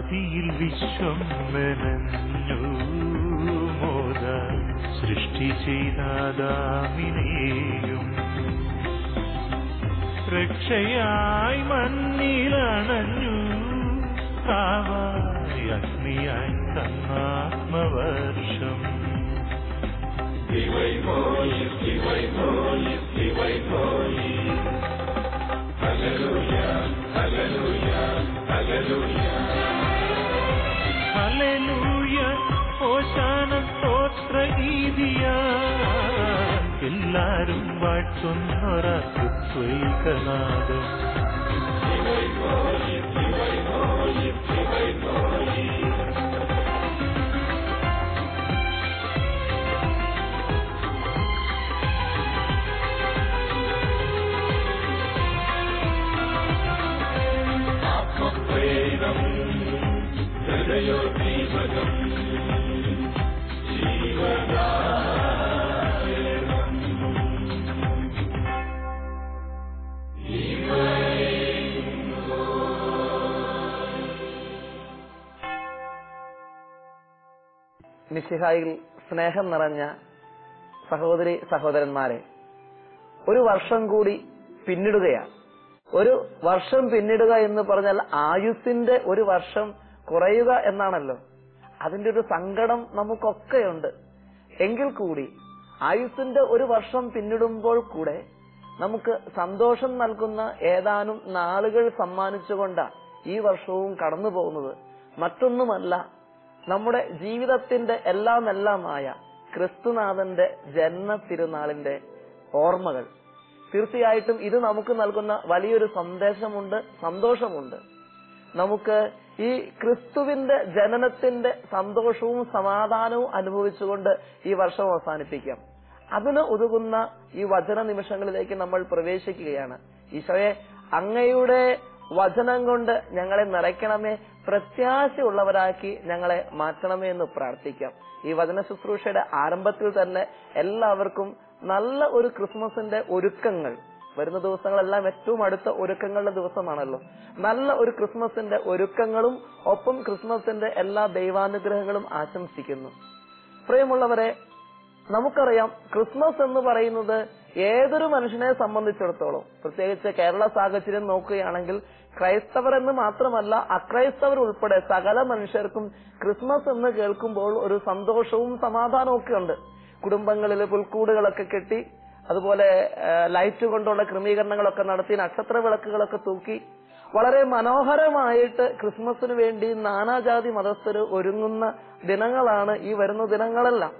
ആദിയിൽ വിശ്വം മെനഞ്ഞു മോദ സൃഷ്ടി ചെയ്താദാമിനെയും രക്ഷയായി മണ്ണിലണഞ്ഞു കാവായി അഗ്നിയായി തന്നാത്മവർഷം ഹല്ലേലൂയ ഓശാന സ്തോത്ര ഗീതിയ എല്ലാരും വാഴ്ത്തുന്നൊരത്വൈകനാദം മിശിഹായിൽ സ്നേഹം നിറഞ്ഞ സഹോദരി സഹോദരന്മാരെ ഒരു വർഷം കൂടി പിന്നിടുകയാണ് ഒരു വർഷം പിന്നിടുക എന്ന് പറഞ്ഞാൽ ആയുസിന്റെ ഒരു വർഷം കുറയുക എന്നാണല്ലോ അതിന്റെ ഒരു സങ്കടം നമുക്കൊക്കെയുണ്ട് എങ്കിൽ കൂടി ആയുസിന്റെ ഒരു വർഷം പിന്നിടുമ്പോൾ കൂടെ നമുക്ക് സന്തോഷം നൽകുന്ന ഏതാനും നാളുകൾ സമ്മാനിച്ചുകൊണ്ടാണ് ഈ വർഷവും കടന്നു പോകുന്നത് മറ്റൊന്നുമല്ല നമ്മുടെ ജീവിതത്തിന്റെ എല്ലാം എല്ലാമായ ക്രിസ്തുനാഥന്റെ ജന്മ തിരുനാളിന്റെ ഓർമ്മകൾ തീർച്ചയായിട്ടും ഇത് നമുക്ക് നൽകുന്ന വലിയൊരു സന്ദേശമുണ്ട് സന്തോഷമുണ്ട് നമുക്ക് ഈ ക്രിസ്തുവിന്റെ ജനനത്തിന്റെ സന്തോഷവും സമാധാനവും അനുഭവിച്ചുകൊണ്ട് ഈ വർഷം അവസാനിപ്പിക്കാം അതിന് ഉതകുന്ന ഈ വചന നിമിഷങ്ങളിലേക്ക് നമ്മൾ പ്രവേശിക്കുകയാണ് ഈശോയെ അങ്ങയുടെ വചനം കൊണ്ട് ഞങ്ങളെ നിറയ്ക്കണമേ പ്രത്യാശയുള്ളവരാക്കി ഞങ്ങളെ മാറ്റണമേ എന്ന് പ്രാർത്ഥിക്കാം ഈ വചന ശുശ്രൂഷയുടെ ആരംഭത്തിൽ തന്നെ എല്ലാവർക്കും നല്ല ഒരു ക്രിസ്മസിന്റെ ഒരുക്കങ്ങൾ വരുന്ന ദിവസങ്ങളെല്ലാം ഏറ്റവും അടുത്ത ഒരുക്കങ്ങളുടെ ദിവസമാണല്ലോ നല്ല ഒരു ക്രിസ്മസിന്റെ ഒരുക്കങ്ങളും ഒപ്പം ക്രിസ്മസിന്റെ എല്ലാ ദൈവാനുഗ്രഹങ്ങളും ആശംസിക്കുന്നു പ്രിയമുള്ളവരെ നമുക്കറിയാം ക്രിസ്മസ് എന്ന് പറയുന്നത് ഏതൊരു മനുഷ്യനെ സംബന്ധിച്ചിടത്തോളം പ്രത്യേകിച്ച് കേരള സാഹചര്യം നോക്കുകയാണെങ്കിൽ ക്രൈസ്തവർ എന്ന് മാത്രമല്ല അക്രൈസ്തവർ ഉൾപ്പെടെ സകല മനുഷ്യർക്കും ക്രിസ്മസ് എന്ന് കേൾക്കുമ്പോൾ ഒരു സന്തോഷവും സമാധാനവും ഒക്കെ ഉണ്ട് കുടുംബങ്ങളിൽ പുൽക്കൂടുകളൊക്കെ കെട്ടി അതുപോലെ ലൈറ്റ് കൊണ്ടുള്ള ക്രമീകരണങ്ങളൊക്കെ നടത്തി നക്ഷത്ര വിളക്കുകളൊക്കെ തൂക്കി വളരെ മനോഹരമായിട്ട് ക്രിസ്മസിന് വേണ്ടി നാനാജാതി മതസ്ഥര് ഒരുങ്ങുന്ന ദിനങ്ങളാണ് ഈ വരുന്ന ദിനങ്ങളെല്ലാം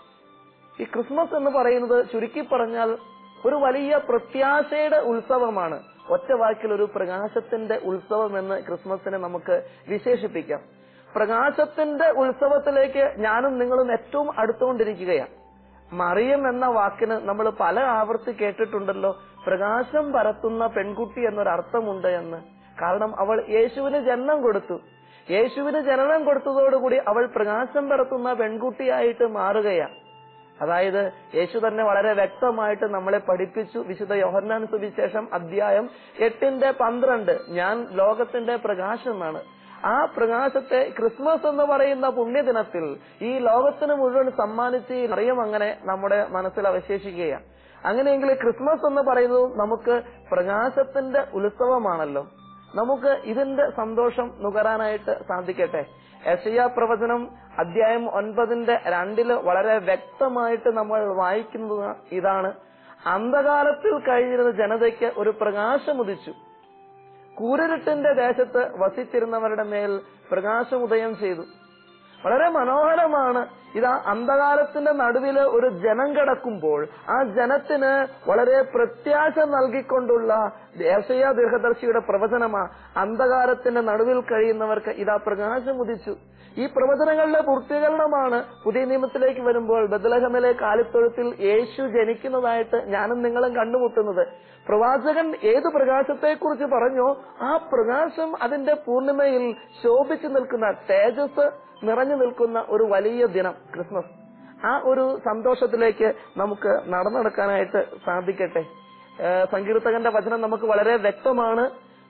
ഈ ക്രിസ്മസ് എന്ന് പറയുന്നത് ചുരുക്കി പറഞ്ഞാൽ ഒരു വലിയ പ്രത്യാശയുടെ ഉത്സവമാണ് ഒറ്റ വാക്കിൽ ഒരു പ്രകാശത്തിന്റെ ഉത്സവം എന്ന് ക്രിസ്മസിനെ നമുക്ക് വിശേഷിപ്പിക്കാം പ്രകാശത്തിന്റെ ഉത്സവത്തിലേക്ക് ഞാനും നിങ്ങളും ഏറ്റവും അടുത്തുകൊണ്ടിരിക്കുകയാണ് മറിയം എന്ന വാക്കിന് നമ്മൾ പല ആവർത്തി കേട്ടിട്ടുണ്ടല്ലോ പ്രകാശം പരത്തുന്ന പെൺകുട്ടി എന്നൊരർത്ഥമുണ്ട് എന്ന് കാരണം അവൾ യേശുവിന് ജന്മം കൊടുത്തു യേശുവിന് ജനനം കൊടുത്തതോടുകൂടി അവൾ പ്രകാശം പരത്തുന്ന പെൺകുട്ടിയായിട്ട് മാറുകയാണ് അതായത് യേശു തന്നെ വളരെ വ്യക്തമായിട്ട് നമ്മളെ പഠിപ്പിച്ചു വിശുദ്ധ യോഹന്നാൻ സുവിശേഷം അധ്യായം എട്ടിന്റെ പന്ത്രണ്ട് ഞാൻ ലോകത്തിന്റെ പ്രകാശമാണ് ആ പ്രകാശത്തെ ക്രിസ്മസ് എന്ന് പറയുന്ന പുണ്യദിനത്തിൽ ഈ ലോകത്തിന് മുഴുവൻ സമ്മാനിച്ച് അറിയം അങ്ങനെ നമ്മുടെ മനസ്സിൽ അവശേഷിക്കുകയാണ് അങ്ങനെയെങ്കിൽ ക്രിസ്മസ് എന്ന് പറയുന്നത് നമുക്ക് പ്രകാശത്തിന്റെ ഉത്സവമാണല്ലോ നമുക്ക് ഇതിന്റെ സന്തോഷം നുകരാനായിട്ട് സാധിക്കട്ടെ യശയ പ്രവചനം അധ്യായം ഒൻപതിന്റെ രണ്ടില് വളരെ വ്യക്തമായിട്ട് നമ്മൾ വായിക്കുന്നത് ഇതാണ് അന്ധകാലത്തിൽ കഴിഞ്ഞിരുന്ന ജനതയ്ക്ക് ഒരു പ്രകാശം ഉദിച്ചു കൂരിരുട്ടിന്റെ ദേശത്ത് വസിച്ചിരുന്നവരുടെ മേൽ പ്രകാശമുദയം ചെയ്തു വളരെ മനോഹരമാണ് ഇതാ അന്ധകാലത്തിന്റെ നടുവില് ഒരു ജനം കിടക്കുമ്പോൾ ആ ജനത്തിന് വളരെ പ്രത്യാശ നൽകിക്കൊണ്ടുള്ള ദേശീയ ദീർഘദർശിയുടെ പ്രവചനമാ അന്ധകാരത്തിന്റെ നടുവിൽ കഴിയുന്നവർക്ക് ഇതാ പ്രകാശം ഉദിച്ചു ഈ പ്രവചനങ്ങളുടെ പൂർത്തീകരണമാണ് പുതിയ നിയമത്തിലേക്ക് വരുമ്പോൾ ബദലഹമിലെ കാലിത്തൊഴുത്തിൽ യേശു ജനിക്കുന്നതായിട്ട് ഞാനും നിങ്ങളും കണ്ടുമുട്ടുന്നത് പ്രവാചകൻ ഏത് പ്രകാശത്തെക്കുറിച്ച് പറഞ്ഞോ ആ പ്രകാശം അതിന്റെ പൂർണിമയിൽ ശോഭിച്ചു നിൽക്കുന്ന തേജസ് നിറഞ്ഞു നിൽക്കുന്ന ഒരു വലിയ ദിനം ക്രിസ്മസ് ആ ഒരു സന്തോഷത്തിലേക്ക് നമുക്ക് നടന്നെടുക്കാനായിട്ട് സാധിക്കട്ടെ ഏഹ് സങ്കീർത്തകന്റെ വചനം നമുക്ക് വളരെ വ്യക്തമാണ്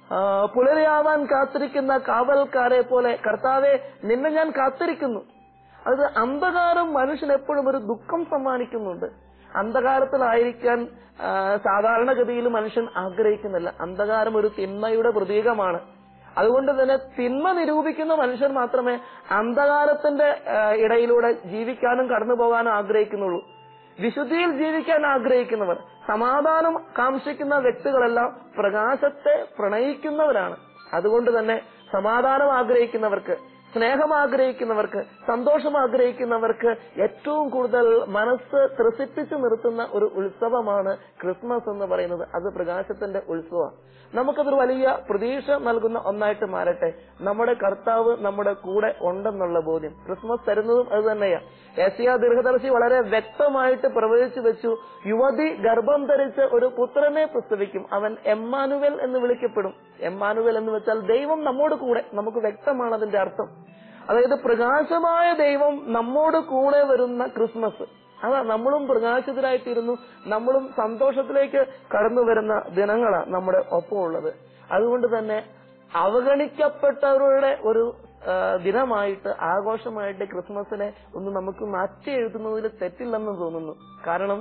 ആ, പുലരിയാവാൻ കാത്തിരിക്കുന്ന കാവൽക്കാരെ പോലെ കർത്താവെ നിന്നെ ഞാൻ കാത്തിരിക്കുന്നു അത് അന്ധകാരം മനുഷ്യൻ എപ്പോഴും ഒരു ദുഃഖം സമ്മാനിക്കുന്നുണ്ട് അന്ധകാരത്തിലായിരിക്കാൻ ആ, സാധാരണഗതിയിൽ മനുഷ്യൻ ആഗ്രഹിക്കുന്നില്ല അന്ധകാരം ഒരു തിന്മയുടെ പ്രതീകമാണ് അതുകൊണ്ട് തന്നെ തിന്മ നിരൂപിക്കുന്ന മനുഷ്യർ മാത്രമേ അന്ധകാരത്തിന്റെ ആ, ഇടയിലൂടെ ജീവിക്കാനും കടന്നു പോകാനും ആഗ്രഹിക്കുന്നുള്ളൂ വിശുദ്ധിയിൽ ജീവിക്കാൻ ആഗ്രഹിക്കുന്നവർ സമാധാനം കാംക്ഷിക്കുന്ന വ്യക്തികളെല്ലാം പ്രകാശത്തെ പ്രണയിക്കുന്നവരാണ് അതുകൊണ്ട് തന്നെ സമാധാനം ആഗ്രഹിക്കുന്നവർക്ക് സ്നേഹം ആഗ്രഹിക്കുന്നവർക്ക് സന്തോഷം ആഗ്രഹിക്കുന്നവർക്ക് ഏറ്റവും കൂടുതൽ മനസ്സ് ത്രസിപ്പിച്ചു നിർത്തുന്ന ഒരു ഉത്സവമാണ് ക്രിസ്മസ് എന്ന് പറയുന്നത് അത് പ്രകാശത്തിന്റെ ഉത്സവമാണ് നമുക്കതൊരു വലിയ പ്രതീക്ഷ നൽകുന്ന ഒന്നായിട്ട് മാറട്ടെ നമ്മുടെ കർത്താവ് നമ്മുടെ കൂടെ ഉണ്ടെന്നുള്ള ബോധ്യം ക്രിസ്മസ് തരുന്നതും അത് തന്നെയാണ് ഏഷ്യ ദീർഘദർശി വളരെ വ്യക്തമായിട്ട് പ്രവചിച്ചു വെച്ചു യുവതി ഗർഭം ധരിച്ച് ഒരു പുത്രനെ പ്രസവിക്കും അവൻ എമ്മാനുവൽ എന്ന് വിളിക്കപ്പെടും എമ്മാനുവൽ എന്ന് വെച്ചാൽ ദൈവം നമ്മോട് കൂടെ നമുക്ക് വ്യക്തമാണ് അതിന്റെ അർത്ഥം അതായത് പ്രകാശമായ ദൈവം നമ്മോട് കൂടെ വരുന്ന ക്രിസ്മസ് അതാ നമ്മളും പ്രകാശത്തിലായിത്തീരുന്നു നമ്മളും സന്തോഷത്തിലേക്ക് കടന്നു വരുന്ന ദിനങ്ങളാണ് നമ്മുടെ ഒപ്പമുള്ളത് അതുകൊണ്ട് തന്നെ അവഗണിക്കപ്പെട്ടവരുടെ ഒരു ആ, ദിനമായിട്ട് ആഘോഷമായിട്ട് ക്രിസ്മസിനെ ഒന്ന് നമുക്ക് മാറ്റി എഴുതുന്നതിൽ തെറ്റില്ലെന്ന് തോന്നുന്നു കാരണം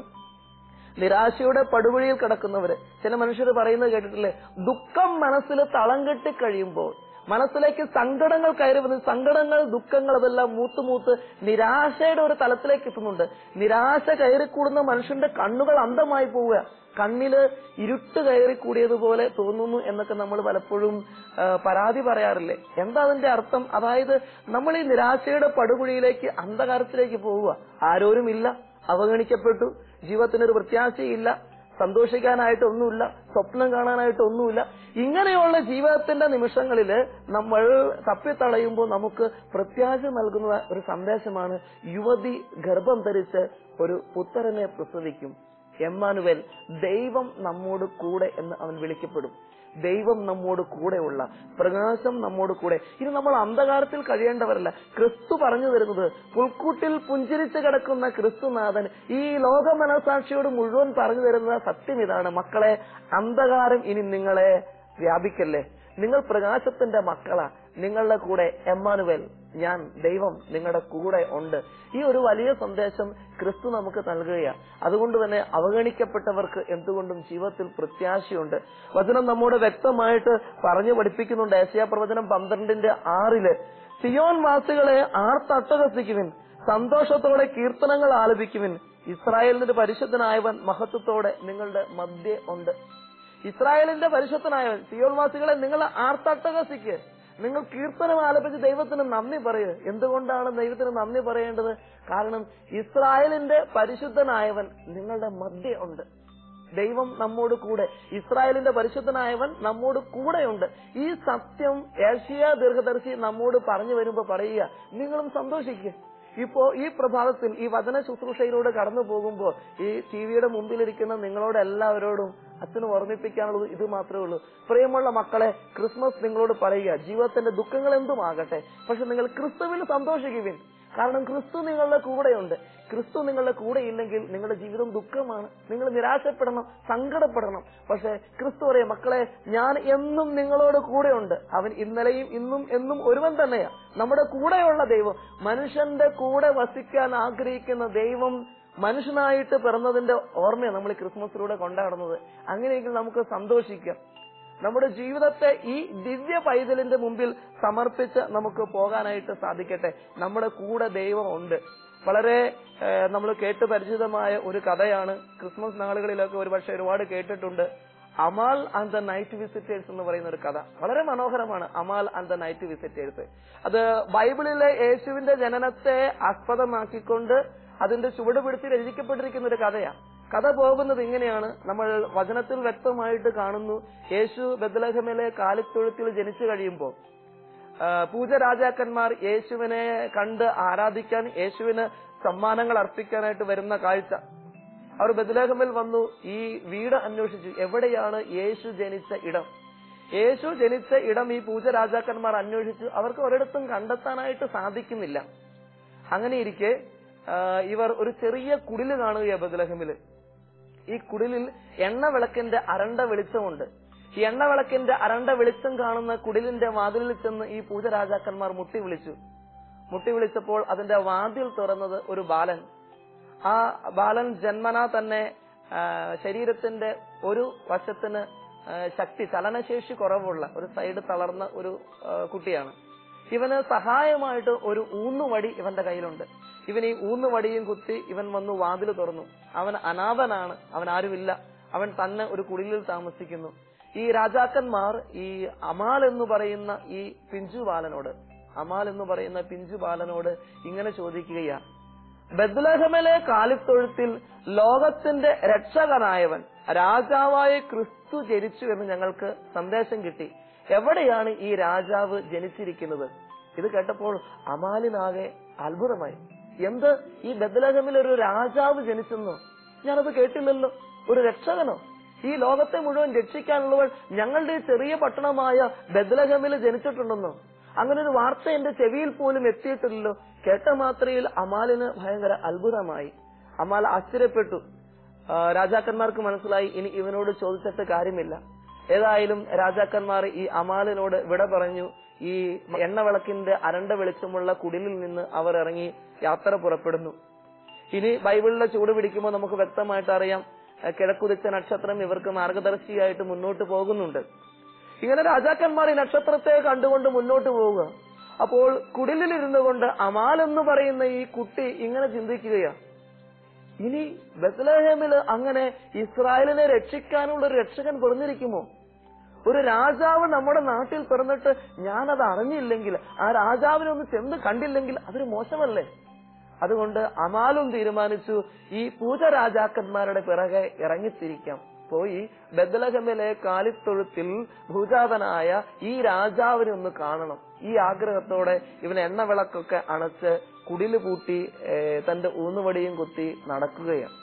നിരാശയുടെ പടുകുഴിയിൽ കിടക്കുന്നവര് ചില മനുഷ്യർ പറയുന്നത് കേട്ടിട്ടില്ലേ ദുഃഖം മനസ്സിൽ തളം കെട്ടി കഴിയുമ്പോൾ മനസ്സിലേക്ക് സങ്കടങ്ങൾ കയറി വന്ന് സങ്കടങ്ങൾ ദുഃഖങ്ങൾ അതെല്ലാം മൂത്ത് മൂത്ത് നിരാശയുടെ ഒരു തലത്തിലേക്ക് എത്തുന്നുണ്ട് നിരാശ കയറിക്കൂടുന്ന മനുഷ്യന്റെ കണ്ണുകൾ അന്ധമായി പോവുക കണ്ണില് ഇരുട്ട് കയറി കൂടിയതുപോലെ തോന്നുന്നു എന്നൊക്കെ നമ്മൾ പലപ്പോഴും ആ, പരാതി പറയാറില്ലേ എന്താ അതിന്റെ അർത്ഥം അതായത് നമ്മൾ ഈ നിരാശയുടെ പടുകുഴിയിലേക്ക് അന്ധകാരത്തിലേക്ക് പോവുക ആരോരുമില്ല അവഗണിക്കപ്പെട്ടു ജീവിതത്തിനൊരു പ്രത്യാശയില്ല സന്തോഷിക്കാനായിട്ട് ഒന്നുമില്ല സ്വപ്നം കാണാനായിട്ട് ഒന്നുമില്ല ഇങ്ങനെയുള്ള ജീവിതത്തിന്റെ നിമിഷങ്ങളിൽ നമ്മൾ തപ്പിത്തളയുമ്പോൾ നമുക്ക് പ്രത്യാശ നൽകുന്ന ഒരു സന്ദേശമാണ് യുവതി ഗർഭം ധരിച്ച് ഒരു പുത്രനെ പ്രസവിക്കും എമ്മാനുവൽ ദൈവം നമ്മോട് കൂടെ എന്ന് അവൻ വിളിക്കപ്പെടും ദൈവം നമ്മോട് കൂടെയുള്ള പ്രകാശം നമ്മോട് കൂടെ ഇനി നമ്മൾ അന്ധകാരത്തിൽ കഴിയേണ്ടവരല്ല ക്രിസ്തു പറഞ്ഞു തരുന്നത് പുൽക്കൂട്ടിൽ പുഞ്ചിരിച്ച് കിടക്കുന്ന ക്രിസ്തുനാഥൻ ഈ ലോക മനസാക്ഷിയോട് മുഴുവൻ പറഞ്ഞു തരുന്ന സത്യം ഇതാണ് മക്കളെ അന്ധകാരം ഇനി നിങ്ങളെ വ്യാപിക്കല്ലേ നിങ്ങൾ പ്രകാശത്തിന്റെ മക്കളാ നിങ്ങളുടെ കൂടെ എമ്മാനുവൽ ഞാൻ ദൈവം നിങ്ങളുടെ കൂടെ ഉണ്ട് ഈ ഒരു വലിയ സന്ദേശം ക്രിസ്തു നമുക്ക് നൽകുകയാണ് അതുകൊണ്ട് തന്നെ അവഗണിക്കപ്പെട്ടവർക്ക് എന്തുകൊണ്ടും ജീവിതത്തിൽ പ്രത്യാശയുണ്ട് വചനം നമ്മോട് വ്യക്തമായിട്ട് പറഞ്ഞു പഠിപ്പിക്കുന്നുണ്ട് ഏഷ്യാ പ്രവചനം പന്ത്രണ്ടിന്റെ ആറില് സിയോൻ വാസികളെ ആർത്തട്ടഹസിക്കുവിൻ സന്തോഷത്തോടെ കീർത്തനങ്ങൾ ആലപിക്കുവിൻ ഇസ്രായേലിന്റെ പരിശുദ്ധനായവൻ മഹത്വത്തോടെ നിങ്ങളുടെ മധ്യ ഉണ്ട് ഇസ്രായേലിന്റെ പരിശുദ്ധനായവൻ സിയോൽവാസികളെ നിങ്ങൾ ആർത്തട്ടഹസിക്ക് നിങ്ങൾ കീർത്തനം ആലപിച്ച് ദൈവത്തിന് നന്ദി പറയുക എന്തുകൊണ്ടാണ് ദൈവത്തിന് നന്ദി പറയേണ്ടത് കാരണം ഇസ്രായേലിന്റെ പരിശുദ്ധനായവൻ നിങ്ങളുടെ മധ്യ ഉണ്ട് ദൈവം നമ്മോട് കൂടെ ഇസ്രായേലിന്റെ പരിശുദ്ധനായവൻ നമ്മോട് കൂടെയുണ്ട് ഈ സത്യം ഏഷ്യ ദീർഘദർശി നമ്മോട് പറഞ്ഞു വരുമ്പോ പറയുക നിങ്ങളും സന്തോഷിക്കുക ഇപ്പോ ഈ പ്രഭാതത്തിൽ ഈ വചന ശുശ്രൂഷയിലൂടെ കടന്നു പോകുമ്പോൾ ഈ ടി വിയുടെ മുമ്പിലിരിക്കുന്ന നിങ്ങളോട് എല്ലാവരോടും അച്ഛന് ഓർമ്മിപ്പിക്കാനുള്ളത് ഇത് മാത്രമേ ഉള്ളൂ പ്രിയമുള്ള മക്കളെ ക്രിസ്മസ് നിങ്ങളോട് പറയുക ജീവിതത്തിന്റെ ദുഃഖങ്ങൾ എന്തുമാകട്ടെ പക്ഷെ നിങ്ങൾ ക്രിസ്തുവിൽ സന്തോഷിക്കുവിൻ കാരണം ക്രിസ്തു നിങ്ങളുടെ കൂടെയുണ്ട് ക്രിസ്തു നിങ്ങളുടെ കൂടെ ഇല്ലെങ്കിൽ നിങ്ങളുടെ ജീവിതം ദുഃഖമാണ് നിങ്ങൾ നിരാശപ്പെടണം സങ്കടപ്പെടണം പക്ഷെ ക്രിസ്തു പറയും മക്കളെ ഞാൻ എന്നും നിങ്ങളോട് കൂടെയുണ്ട് അവൻ ഇന്നലെയും ഇന്നും എന്നും ഒരുവൻ തന്നെയാ നമ്മുടെ കൂടെയുള്ള ദൈവം മനുഷ്യന്റെ കൂടെ വസിക്കാൻ ആഗ്രഹിക്കുന്ന ദൈവം മനുഷ്യനായിട്ട് പിറന്നതിന്റെ ഓർമ്മയാണ് നമ്മൾ ഈ ക്രിസ്മസിലൂടെ കൊണ്ടാടുന്നത് അങ്ങനെയെങ്കിൽ നമുക്ക് സന്തോഷിക്കാം നമ്മുടെ ജീവിതത്തെ ഈ ദിവ്യ പൈതലിന്റെ മുമ്പിൽ സമർപ്പിച്ച് നമുക്ക് പോകാനായിട്ട് സാധിക്കട്ടെ നമ്മുടെ കൂടെ ദൈവം ഉണ്ട് വളരെ നമ്മൾ കേട്ട് പരിചിതമായ ഒരു കഥയാണ് ക്രിസ്മസ് നാളുകളിലൊക്കെ ഒരുപക്ഷെ ഒരുപാട് കേട്ടിട്ടുണ്ട് Amahl and the night visitors എന്ന് പറയുന്ന ഒരു കഥ വളരെ മനോഹരമാണ് Amahl and the night visitors അത് ബൈബിളിലെ യേശുവിന്റെ ജനനത്തെ ആസ്പദമാക്കിക്കൊണ്ട് അതിന്റെ ചുവട് പിടിച്ച് രചിക്കപ്പെട്ടിരിക്കുന്ന ഒരു കഥയാണ് കഥ പോകുന്നത് ഇങ്ങനെയാണ് നമ്മൾ വചനത്തിൽ വ്യക്തമായിട്ട് കാണുന്നു യേശു ബദലഹമിലെ കാലിത്തൊഴുത്തിൽ ജനിച്ചു കഴിയുമ്പോൾ ആ, പൂജരാജാക്കന്മാർ യേശുവിനെ കണ്ട് ആരാധിക്കാൻ യേശുവിന് സമ്മാനങ്ങൾ അർപ്പിക്കാനായിട്ട് വരുന്ന കാഴ്ച അവർ ബദലഹമിൽ വന്നു ഈ വീട് അന്വേഷിച്ചു എവിടെയാണ് യേശു ജനിച്ച ഇടം യേശു ജനിച്ച ഇടം ഈ പൂജരാജാക്കന്മാർ അന്വേഷിച്ചു അവർക്ക് ഒരിടത്തും കണ്ടെത്താനായിട്ട് സാധിക്കുന്നില്ല അങ്ങനെ ഇരിക്കെ ആ, ഇവർ ഒരു ചെറിയ കുടില് കാണുകയാണ് ബദലഹമില് ഈ കുടിലിൽ എണ്ണ വിളക്കിന്റെ അരണ്ട വെളിച്ചമുണ്ട് ഈ എണ്ണവിളക്കിന്റെ അരണ്ട വെളിച്ചം കാണുന്ന കുടിലിന്റെ വാതിലിൽ ചെന്ന് ഈ പൂജ രാജാക്കന്മാർ മുട്ടി വിളിച്ചു മുട്ടി വിളിച്ചപ്പോൾ അതിന്റെ വാതിൽ തുറന്നത് ഒരു ബാലൻ ആ ബാലൻ ജന്മനാ തന്നെ ആ, ശരീരത്തിന്റെ ഒരു വശത്തിന് ആ, ശക്തി ചലനശേഷി കുറവുള്ള ഒരു സൈഡ് തളർന്ന ഒരു ആ, കുട്ടിയാണ് ഇവന് സഹായമായിട്ട് ഒരു ഊന്നുവടി ഇവന്റെ കയ്യിലുണ്ട് ഇവൻ ഈ ഊന്നുവടിയും കുത്തി ഇവൻ വന്നു വാതിൽ തുറന്നു അവൻ അനാഥനാണ് അവൻ ആരുമില്ല അവൻ തന്നെ ഒരു കുടിലിൽ താമസിക്കുന്നു ഈ രാജാക്കന്മാർ ഈ അമാൽ എന്ന് പറയുന്ന ഈ പിഞ്ചു ബാലനോട് അമാൽ എന്ന് പറയുന്ന പിഞ്ചു ബാലനോട് ഇങ്ങനെ ചോദിക്കുകയാ ബദ്ലഹമിലെ കാലിത്തൊഴുത്തിൽ ലോകത്തിന്റെ രക്ഷകനായവൻ രാജാവായ ക്രിസ്തു ജനിച്ചു എന്ന് ഞങ്ങൾക്ക് സന്ദേശം കിട്ടി എവിടെയാണ് ഈ രാജാവ് ജനിച്ചിരിക്കുന്നത് ഇത് കേട്ടപ്പോൾ അമാലിനാകെ അത്ഭുതമായി എന്ത് ഈ ബദ്ലഹമിൽ ഒരു രാജാവ് ജനിച്ചെന്നോ ഞാനത് കേട്ടില്ലല്ലോ ഒരു രക്ഷകനോ ഈ ലോകത്തെ മുഴുവൻ രക്ഷിക്കാനുള്ളവൾ ഞങ്ങളുടെ ഈ ചെറിയ പട്ടണമായ ബദ്ലഹമിൽ ജനിച്ചിട്ടുണ്ടെന്നോ അങ്ങനെ ഒരു വാർത്ത എന്റെ ചെവിയിൽ പോലും എത്തിയിട്ടില്ലല്ലോ കേട്ട മാത്രയിൽ അമാലിന് ഭയങ്കര അത്ഭുതമായി അമാൽ ആശ്ചര്യപ്പെട്ടു ആ, രാജാക്കന്മാർക്ക് മനസ്സിലായി ഇനി ഇവനോട് ചോദിച്ചിട്ട് കാര്യമില്ല ഏതായാലും രാജാക്കന്മാർ ഈ അമാലിനോട് വിട പറഞ്ഞു ഈ എണ്ണവിളക്കിന്റെ അരണ്ട വെളിച്ചമുള്ള കുടിലിൽ നിന്ന് അവർ ഇറങ്ങി യാത്ര പുറപ്പെടുന്നു ഇനി ബൈബിളിലെ ചൂട് പിടിക്കുമ്പോൾ നമുക്ക് വ്യക്തമായിട്ട് അറിയാം അഹ് കിഴക്കുദിച്ച നക്ഷത്രം ഇവർക്ക് മാർഗദർശിയായിട്ട് മുന്നോട്ട് പോകുന്നുണ്ട് ഇങ്ങനെ രാജാക്കന്മാർ ഈ നക്ഷത്രത്തെ കണ്ടുകൊണ്ട് മുന്നോട്ട് പോവുക അപ്പോൾ കുടിലിൽ ഇരുന്നു കൊണ്ട് അമാൽ എന്ന് പറയുന്ന ഈ കുട്ടി ഇങ്ങനെ ചിന്തിക്കുകയാ ഇനി ബത്ലഹേമില് അങ്ങനെ ഇസ്രായേലിനെ രക്ഷിക്കാനുള്ള ഒരു രക്ഷകൻ പിറന്നിരിക്കുമോ ഒരു രാജാവ് നമ്മുടെ നാട്ടിൽ പിറന്നിട്ട് ഞാനത് അറിഞ്ഞില്ലെങ്കിൽ ആ രാജാവിനെ ഒന്ന് ചെന്ന് കണ്ടില്ലെങ്കിൽ അതൊരു മോശമല്ലേ അതുകൊണ്ട് അമാലും തീരുമാനിച്ചു ഈ പൂജ രാജാക്കന്മാരുടെ പിറകെ ഇറങ്ങിത്തിരിക്കാം പോയി ബദലഹമിലെ കാലിത്തൊഴുത്തിൽ ഭൂജാതനായ ഈ രാജാവിനെ ഒന്ന് കാണണം ഈ ആഗ്രഹത്തോടെ ഇവൻ എണ്ണവിളക്കൊക്കെ അണച്ച് കുടില് പൂട്ടി ഏ, തന്റെ ഊന്നുവടിയും കുത്തി നടക്കുകയാണ്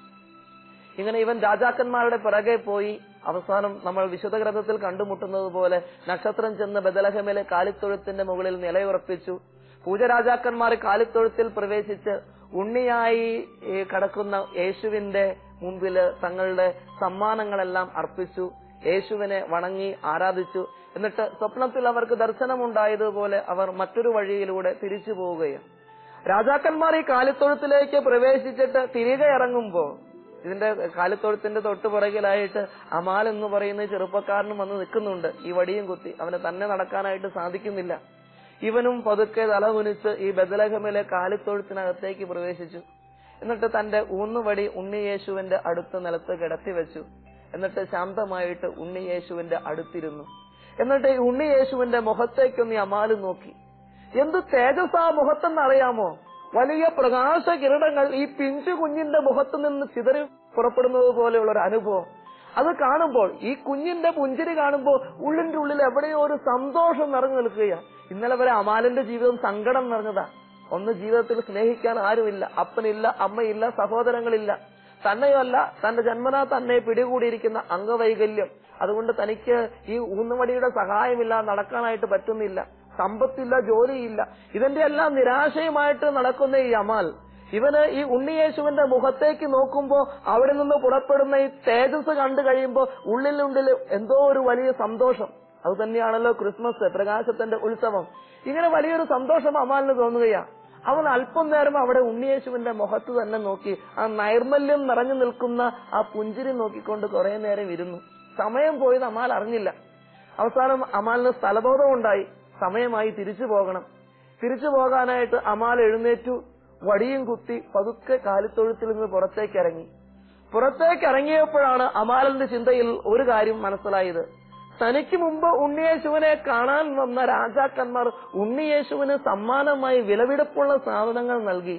ഇങ്ങനെ ഇവൻ രാജാക്കന്മാരുടെ പിറകെ പോയി അവസാനം നമ്മൾ വിശുദ്ധ ഗ്രന്ഥത്തിൽ കണ്ടുമുട്ടുന്നത് പോലെ നക്ഷത്രം ചെന്ന് ബദലഹമിലെ കാലിത്തൊഴുത്തിന്റെ മുകളിൽ നിലയുറപ്പിച്ചു പൂജരാജാക്കന്മാർ കാലിത്തൊഴുത്തിൽ പ്രവേശിച്ച് ഉണ്ണിയായി ഈ കിടക്കുന്ന യേശുവിന്റെ മുമ്പില് തങ്ങളുടെ സമ്മാനങ്ങളെല്ലാം അർപ്പിച്ചു യേശുവിനെ വണങ്ങി ആരാധിച്ചു എന്നിട്ട് സ്വപ്നത്തിൽ അവർക്ക് ദർശനമുണ്ടായതുപോലെ അവർ മറ്റൊരു വഴിയിലൂടെ തിരിച്ചു പോവുകയാണ് രാജാക്കന്മാർ ഈ കാലിത്തൊഴുത്തിലേക്ക് പ്രവേശിച്ചിട്ട് തിരികെ ഇറങ്ങുമ്പോ ഇതിന്റെ കാലിത്തൊഴുത്തിന്റെ തൊട്ടു പുറകിലായിട്ട് അമാൽ എന്ന് പറയുന്ന ഈ ചെറുപ്പക്കാരനും വന്ന് നിൽക്കുന്നുണ്ട് ഈ വടിയും കുത്തി അവന് തന്നെ നടക്കാനായിട്ട് സാധിക്കുന്നില്ല ഇവനും പതുക്കെ തലകുനിച്ച് ഈ ബദലഹമിലെ കാലിത്തൊഴുത്തിനകത്തേക്ക് പ്രവേശിച്ചു എന്നിട്ട് തന്റെ ഊന്നുവടി ഉണ്ണിയേശുവിന്റെ അടുത്ത് നിലത്ത് കിടത്തി വെച്ചു എന്നിട്ട് ശാന്തമായിട്ട് ഉണ്ണിയേശുവിന്റെ അടുത്തിരുന്നു എന്നിട്ട് ഈ ഉണ്ണിയേശുവിന്റെ മുഖത്തേക്കൊന്ന് ഈ അമാല് നോക്കി എന്ത് തേജസ് ആ മുഖത്തെന്ന് അറിയാമോ വലിയ പ്രകാശ കിരണങ്ങൾ ഈ പിഞ്ചു കുഞ്ഞിന്റെ മുഖത്ത് നിന്ന് ചിതറി പുറപ്പെടുന്നത് പോലെയുള്ള ഒരു അനുഭവം അത് കാണുമ്പോൾ ഈ കുഞ്ഞിന്റെ പുഞ്ചിരി കാണുമ്പോൾ ഉള്ളിന്റെ ഉള്ളിൽ എവിടെയോ ഒരു സന്തോഷം നിറഞ്ഞു നിൽക്കുകയാണ് ഇന്നലെ വരെ അമാലിന്റെ ജീവിതം സങ്കടം നിറഞ്ഞതാ ഒന്ന് ജീവിതത്തിൽ സ്നേഹിക്കാൻ ആരുമില്ല അപ്പനില്ല അമ്മയില്ല സഹോദരങ്ങളില്ല തന്നെയല്ല തന്റെ ജന്മനാ തന്നെ പിടികൂടിയിരിക്കുന്ന അംഗവൈകല്യം അതുകൊണ്ട് തനിക്ക് ഈ ഊന്നുവടിയുടെ സഹായമില്ലാതെ നടക്കാനായിട്ട് പറ്റുന്നില്ല സമ്പത്തില്ല ജോലിയില്ല ഇതിന്റെ എല്ലാം നിരാശയുമായിട്ട് നടക്കുന്ന ഈ അമാൽ ഇവന് ഈ ഉണ്ണിയേശുവിന്റെ മുഖത്തേക്ക് നോക്കുമ്പോ അവിടെ നിന്ന് പുറപ്പെടുന്ന ഈ തേജസ് കണ്ടു കഴിയുമ്പോ ഉള്ളിലുള്ളിൽ എന്തോ ഒരു വലിയ സന്തോഷം അത് തന്നെയാണല്ലോ ക്രിസ്മസ് പ്രകാശത്തിന്റെ ഉത്സവം ഇങ്ങനെ വലിയൊരു സന്തോഷം അമാലിന് തോന്നുകയാ അവൻ അല്പം നേരം അവിടെ ഉണ്ണിയേശുവിന്റെ മുഖത്ത് തന്നെ നോക്കി ആ നൈർമല്യം നിറഞ്ഞു നിൽക്കുന്ന ആ പുഞ്ചിരി നോക്കിക്കൊണ്ട് കുറെ നേരം ഇരുന്നു സമയം പോയത് അമാൽ അറിഞ്ഞില്ല അവസാനം അമാലിന് സ്ഥലബോധം ഉണ്ടായി സമയമായി തിരിച്ചു പോകണം തിരിച്ചു പോകാനായിട്ട് അമാൽ എഴുന്നേറ്റു വടിയും കുത്തി പതുക്കെ കാലിത്തൊഴുത്തിൽ നിന്ന് പുറത്തേക്ക് ഇറങ്ങി പുറത്തേക്ക് ഇറങ്ങിയപ്പോഴാണ് അമാലിന്റെ ചിന്തയിൽ ഒരു കാര്യം മനസ്സിലായത് തനിക്ക് മുമ്പ് ഉണ്ണിയേശുവിനെ കാണാൻ വന്ന രാജാക്കന്മാർ ഉണ്ണിയേശുവിന് സമ്മാനമായി വിലപിടിപ്പുള്ള സാധനങ്ങൾ നൽകി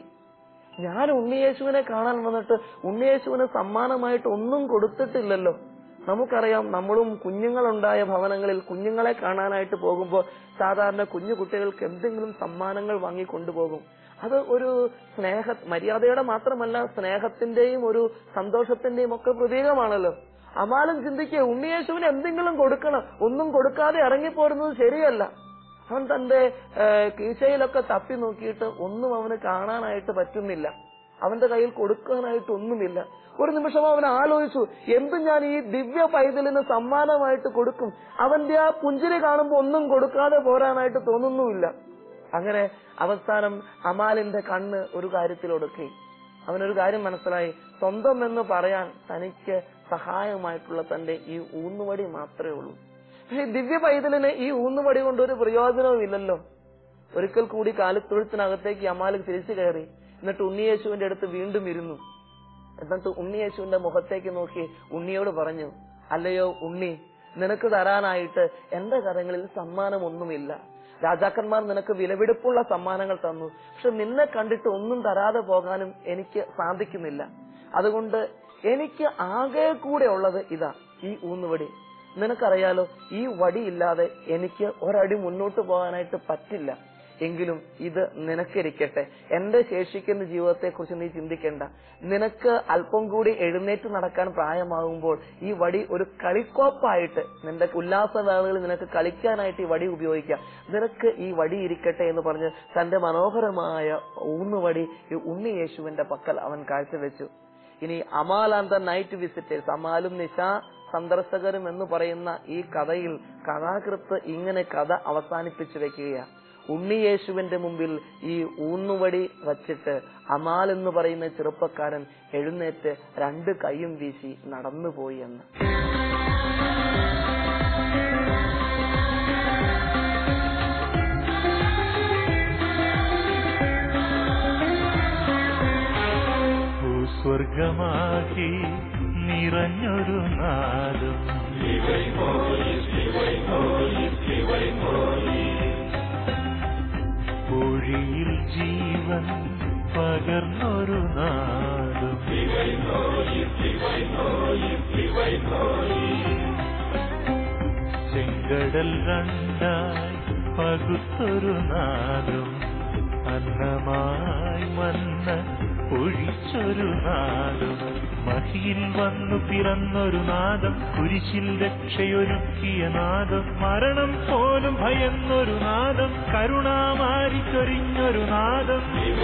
ഞാൻ ഉണ്ണിയേശുവിനെ കാണാൻ വന്നിട്ട് ഉണ്ണിയേശുവിന് സമ്മാനമായിട്ട് ഒന്നും കൊടുത്തിട്ടില്ലല്ലോ നമുക്കറിയാം നമ്മളും കുഞ്ഞുങ്ങളുണ്ടായ ഭവനങ്ങളിൽ കുഞ്ഞുങ്ങളെ കാണാനായിട്ട് പോകുമ്പോൾ സാധാരണ കുഞ്ഞു കുട്ടികൾക്ക് എന്തെങ്കിലും സമ്മാനങ്ങൾ വാങ്ങി കൊണ്ടുപോകും അത് ഒരു സ്നേഹ മര്യാദയുടെ മാത്രമല്ല സ്നേഹത്തിന്റെയും ഒരു സന്തോഷത്തിന്റെയും ഒക്കെ പ്രതീകമാണല്ലോ അമാലും ചിന്തിക്കുക ഉണ്ണിയേശുവിന് എന്തെങ്കിലും കൊടുക്കണം ഒന്നും കൊടുക്കാതെ ഇറങ്ങിപ്പോരുന്നത് ശരിയല്ല അവൻ തന്റെ ഏഹ്, കീശയിലൊക്കെ തപ്പി നോക്കിയിട്ട് ഒന്നും അവന് കാണാനായിട്ട് പറ്റുന്നില്ല അവന്റെ കയ്യിൽ കൊടുക്കാനായിട്ട് ഒന്നുമില്ല ഒരു നിമിഷം അവൻ ആലോചിച്ചു എന്ത് ഞാൻ ഈ ദിവ്യ പൈതലിന് സമ്മാനമായിട്ട് കൊടുക്കും അവന്റെ ആ പുഞ്ചിരി കാണുമ്പോൾ ഒന്നും കൊടുക്കാതെ പോരാനായിട്ട് തോന്നുന്നുമില്ല അങ്ങനെ അവസാനം അമാലിന്റെ കണ്ണ് ഒരു കാര്യത്തിൽ ഒടുക്കി അവനൊരു കാര്യം മനസ്സിലായി സ്വന്തം എന്ന് പറയാൻ തനിക്ക് സഹായമായിട്ടുള്ള തന്റെ ഈ ഊന്നുവടി മാത്രമേ ഉള്ളൂ പക്ഷെ ഈ ദിവ്യ പൈതലിന് ഈ ഊന്നുവടി കൊണ്ട് ഒരു പ്രയോജനവും ഇല്ലല്ലോ ഒരിക്കൽ കൂടി കാലിത്തൊഴുത്തിനകത്തേക്ക് അമാല് തിരിച്ചു കയറി എന്നിട്ട് ഉണ്ണിയേശുവിന്റെ അടുത്ത് വീണ്ടും ഇരുന്നു എന്നിട്ട് ഉണ്ണിയേശുവിന്റെ മുഖത്തേക്ക് നോക്കി ഉണ്ണിയോട് പറഞ്ഞു അല്ലയോ ഉണ്ണി നിനക്ക് തരാനായിട്ട് എന്റെ കരങ്ങളിൽ സമ്മാനമൊന്നുമില്ല രാജാക്കന്മാർ നിനക്ക് വിലപിടിപ്പുള്ള സമ്മാനങ്ങൾ തന്നു പക്ഷെ നിന്നെ കണ്ടിട്ട് ഒന്നും തരാതെ പോകാനും എനിക്ക് സാധിക്കുന്നില്ല അതുകൊണ്ട് എനിക്ക് ആകെ കൂടെ ഉള്ളത് ഇതാ ഈ ഊന്നുവടി നിനക്കറിയാലോ ഈ വടിയില്ലാതെ എനിക്ക് ഒരടി മുന്നോട്ട് പോകാനായിട്ട് പറ്റില്ല എങ്കിലും ഇത് നിനക്കിരിക്കട്ടെ എന്റെ ശേഷിക്കുന്ന ജീവിതത്തെ കുറിച്ച് നീ ചിന്തിക്കേണ്ട നിനക്ക് അല്പം കൂടി എഴുന്നേറ്റ് നടക്കാൻ പ്രായമാകുമ്പോൾ ഈ വടി ഒരു കളിക്കോപ്പായിട്ട് നിന്റെ ഉല്ലാസവേളകളിൽ നിനക്ക് കളിക്കാനായിട്ട് ഈ വടി ഉപയോഗിക്കാം നിനക്ക് ഈ വടി ഇരിക്കട്ടെ എന്ന് പറഞ്ഞ് തന്റെ മനോഹരമായ ഊന്നുവടി ഈ ഉണ്ണി യേശുവിന്റെ പക്കൽ അവൻ കാഴ്ചവെച്ചു ഇനി Amahl and the night visitors അമാലും നിശ സന്ദർശകരും എന്ന് പറയുന്ന ഈ കഥയിൽ കഥാകൃത്ത് ഇങ്ങനെ കഥ അവസാനിപ്പിച്ചു വെക്കുകയാണ് ഉണ്ണിയേശുവിന്റെ മുമ്പിൽ ഈ ഊന്നുവടി വച്ചിട്ട് അമാൽ എന്ന് പറയുന്ന ചെറുപ്പക്കാരൻ എഴുന്നേറ്റ് രണ്ട് കൈയും വീശി നടന്നുപോയി എന്ന് ഭൂസ്വർഗമാക്കി നിറഞ്ഞൊരു നാദം പൊഴിയിൽ ജീവൻ പകർന്നൊരു നാദം ചെങ്കടൽ രണ്ടായി പകുത്തൊരു നാദം അന്നമായി മന്ന ഒഴിച്ചൊരു നാദം മഹിയിൽ വന്നു പിറന്നൊരു നാദം കുരിശിൽ രക്ഷയൊരുക്കിയ നാദം മരണം പോലും ഭയന്നൊരു നാദം കരുണാമാരി ചൊരിഞ്ഞൊരു നാദം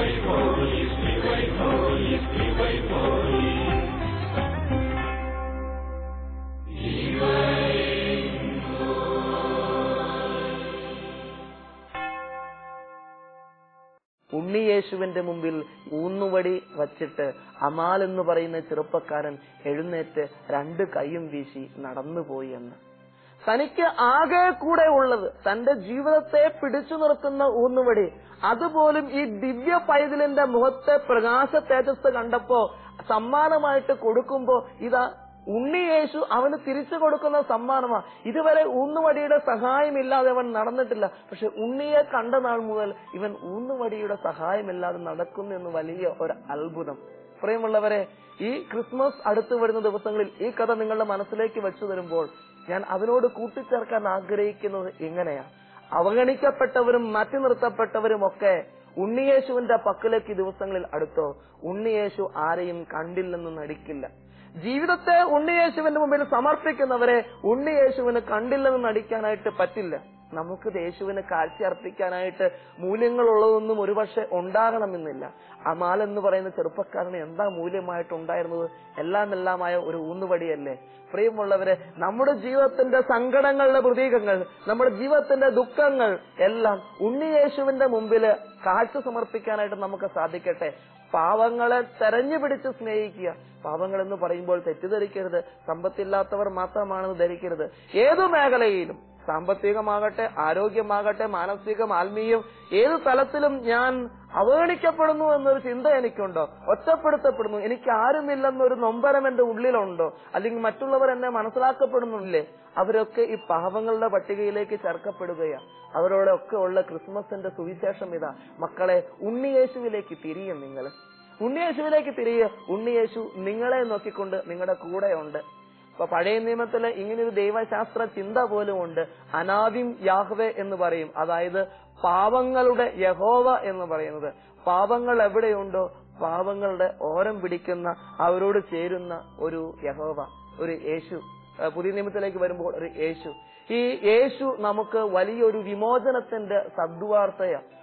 ഉണ്ണിയേശുവിന്റെ മുമ്പിൽ ഊന്നുവടി വച്ചിട്ട് അമാൽ എന്ന് പറയുന്ന ചെറുപ്പക്കാരൻ എഴുന്നേറ്റ് രണ്ട് കൈയും വീശി നടന്നുപോയി എന്ന് തനിക്ക് ആകെ കൂടെ ഉള്ളത് തന്റെ ജീവിതത്തെ പിടിച്ചു നിർത്തുന്ന ഊന്നുവടി അതുപോലും ഈ ദിവ്യ പൈതലിന്റെ മുഖത്തെ പ്രകാശ തേജസ് കണ്ടപ്പോ സമ്മാനമായിട്ട് കൊടുക്കുമ്പോ ഇതാ ഉണ്ണിയേശു അവന് തിരിച്ചു കൊടുക്കുന്ന സമ്മാനമാ ഇതുവരെ ഊന്നുവടിയുടെ സഹായമില്ലാതെ അവൻ നടന്നിട്ടില്ല പക്ഷെ ഉണ്ണിയെ കണ്ട നാൾ മുതൽ ഇവൻ ഊന്നുവടിയുടെ സഹായമില്ലാതെ നടക്കുന്നു എന്ന് വലിയ ഒരു അത്ഭുതം പ്രിയമുള്ളവരെ ഈ ക്രിസ്മസ് അടുത്തു വരുന്ന ദിവസങ്ങളിൽ ഈ കഥ നിങ്ങളുടെ മനസ്സിലേക്ക് വെച്ചു തരുമ്പോൾ ഞാൻ അതിനോട് കൂട്ടിച്ചേർക്കാൻ ആഗ്രഹിക്കുന്നത് ഇങ്ങനെയാ അവഗണിക്കപ്പെട്ടവരും മാറ്റി നിർത്തപ്പെട്ടവരും ഒക്കെ ഉണ്ണിയേശുവിന്റെ പക്കലേക്ക് ഈ ദിവസങ്ങളിൽ അടുത്തോ ഉണ്ണിയേശു ആരെയും കണ്ടില്ലെന്ന് നടിക്കില്ല ജീവിതത്തെ ഉണ്ണിയേശുവിന്റെ മുമ്പിൽ സമർപ്പിക്കുന്നവരെ ഉണ്ണിയേശുവിന് കണ്ടില്ലെന്ന് നടിക്കാനായിട്ട് പറ്റില്ല നമുക്ക് യേശുവിന് കാഴ്ച അർപ്പിക്കാനായിട്ട് മൂല്യങ്ങളുള്ളതൊന്നും ഒരുപക്ഷെ ഉണ്ടാകണമെന്നില്ല അമാൽ എന്ന് പറയുന്ന ചെറുപ്പക്കാരന് എന്താ മൂല്യമായിട്ട് ഉണ്ടായിരുന്നത് എല്ലാം എല്ലാമായ ഒരു ഊന്നുവടിയല്ലേ പ്രിയമുള്ളവരെ നമ്മുടെ ജീവിതത്തിന്റെ സങ്കടങ്ങളുടെ പ്രതീകങ്ങൾ നമ്മുടെ ജീവിതത്തിന്റെ ദുഃഖങ്ങൾ എല്ലാം ഉണ്ണിയേശുവിന്റെ മുമ്പിൽ കാഴ്ച സമർപ്പിക്കാനായിട്ട് നമുക്ക് സാധിക്കട്ടെ പാവങ്ങളെ തെരഞ്ഞു പിടിച്ച് സ്നേഹിക്കുക പാവങ്ങൾ എന്ന് പറയുമ്പോൾ തെറ്റിദ്ധരിക്കരുത് സമ്പത്തില്ലാത്തവർ മാത്രമാണെന്ന് ധരിക്കരുത് ഏതു മേഖലയിലും സാമ്പത്തികമാകട്ടെ ആരോഗ്യമാകട്ടെ മാനസികം ആത്മീയം ഏത് തലത്തിലും ഞാൻ അവഗണിക്കപ്പെടുന്നു എന്നൊരു ചിന്ത എനിക്കുണ്ടോ ഒറ്റപ്പെടുത്തപ്പെടുന്നു എനിക്ക് ആരുമില്ലെന്നൊരു നൊമ്പരം എന്റെ ഉള്ളിലുണ്ടോ അല്ലെങ്കിൽ മറ്റുള്ളവർ എന്നെ മനസ്സിലാക്കപ്പെടുന്നില്ലേ അവരൊക്കെ ഈ പാവങ്ങളുടെ പട്ടികയിലേക്ക് ചേർക്കപ്പെടുകയാണ് അവരോടൊക്കെ ഉള്ള ക്രിസ്മസിന്റെ സുവിശേഷം ഇതാ മക്കളെ ഉണ്ണിയേശുവിലേക്ക് തിരിയും നിങ്ങൾ ഉണ്ണിയേശുവിലേക്ക് തിരിയുക ഉണ്ണിയേശു നിങ്ങളെ നോക്കിക്കൊണ്ട് നിങ്ങളുടെ കൂടെയുണ്ട് ഇപ്പൊ പഴയ നിയമത്തില് ഇങ്ങനൊരു ദൈവശാസ്ത്ര ചിന്ത പോലും ഉണ്ട് അനാദിം യാഹ്വെ എന്ന് പറയും അതായത് പാവങ്ങളുടെ യഹോവ എന്ന് പറയുന്നത് പാവങ്ങൾ എവിടെയുണ്ടോ പാവങ്ങളുടെ ഓരം പിടിക്കുന്ന അവരോട് ചേരുന്ന ഒരു യഹോവ ഒരു യേശു ഏഹ് പുതിയ നിയമത്തിലേക്ക് വരുമ്പോൾ ഒരു യേശു ഈ യേശു നമുക്ക് വലിയൊരു വിമോചനത്തിന്റെ സദ്വാർത്തയ